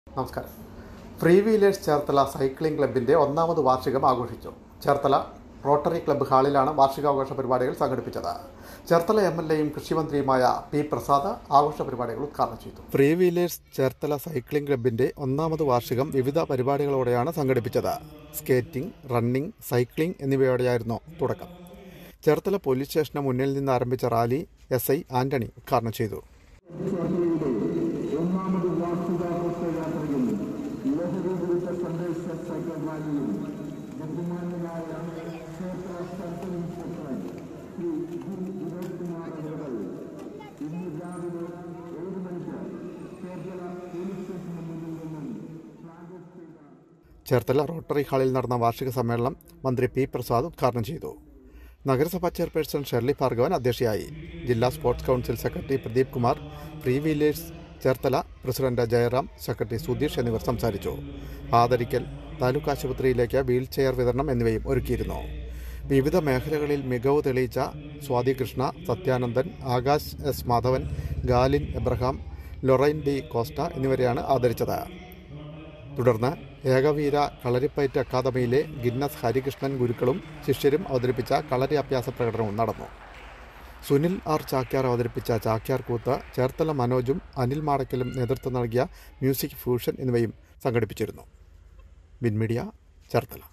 നമസ്കാരം free wheelers Cherthala cycling ക്ലബിന്റെ ഒന്നാമത് വാർഷികം ആഘോഷിച്ചു ചേർത്തല റോട്ടറി ക്ലബ്ബ് ഹാളിലാണ് വാർഷികാഘോഷ പരിപാടികൾ സംഘടിപ്പിച്ചത് ചേർത്തല എം എൽ എയും കൃഷിമന്ത്രിയുമായ പി പ്രസാദ് ആഘോഷ പരിപാടികൾ ഉദ്ഘാടനം ചെയ്തു ഫ്രീ വീലേഴ്സ് ചേർത്തല സൈക്ലിംഗ് ക്ലബിന്റെ ഒന്നാമത് വാർഷികം വിവിധ പരിപാടികളോടെയാണ് സംഘടിപ്പിച്ചത് സ്കേറ്റിംഗ് റണ്ണിംഗ് സൈക്ലിംഗ് എന്നിവയോടെയായിരുന്നു തുടക്കം ചേർത്തല പോലീസ് സ്റ്റേഷന് മുന്നിൽ നിന്ന് ആരംഭിച്ച റാലി എസ് ഐ ആന്റണി ഉദ്ഘാടനം ചെയ്തു ഒന്നാമത് വാർഷികാഘോഷ യാത്രയിൽ ലഹരി വിരുദ്ധ സന്ദേശ സൈക്കിൾ റാലിയും ബഹുമാന്യനായ ക്ഷേത്ര cycling secretary Shri G Vinod Kumar അവർ ഇന്ന് രാവിലെ ഏഴ് മണിക്ക് ചേർത്തല പോലീസ് സ്റ്റേഷന് മുന്നിൽ നിന്നും ഫ്ലാഗ് ഓഫ് ചെയ്ത ചേർത്തല റോട്ടറി ഹാളിൽ നടന്ന വാർഷിക സമ്മേളനം മന്ത്രി പി പ്രസാദ് ഉദ്ഘാടനം ചെയ്തു നഗരസഭാ ചെയർപേഴ്സൺ ഷെർലി ഭാർഗവൻ അധ്യക്ഷയായി ജില്ലാ sports council secretary Pradeep Kumar free wheelers Cherthala president Jayaram secretary Sudheesh എന്നിവർ സംസാരിച്ചു ആദരിക്കൽ താലൂക്ക് ആശുപത്രിയിലേക്ക് വീൽ ചെയർ വിതരണം എന്നിവയും ഒരുക്കിയിരുന്നു വിവിധ മേഖലകളിൽ മികവ് തെളിയിച്ച Swathi Krishna Sathyanandan Akash S Madhavan Galin Abraham Lorraine D Costa എന്നിവരെയാണ് ആദരിച്ചത് തുടർന്ന് ഏകവീര കളരിപ്പയറ്റ് അക്കാദമിയിലെ ഗിന്നസ് ഹരികൃഷ്ണൻ ഗുരുക്കളും ശിഷ്യരും അവതരിപ്പിച്ച കളരി അഭ്യാസ പ്രകടനവും നടന്നു സുനിൽ ആർ ചാക്യാർ അവതരിപ്പിച്ച ചാക്യാർ കൂത്ത് ചേർത്തല മനോജും അനിൽ മാടക്കലും നേതൃത്വം നൽകിയ മ്യൂസിക് ഫ്യൂഷൻ എന്നിവയും സംഘടിപ്പിച്ചിരുന്നു വിൻമീഡിയ ചേർത്തല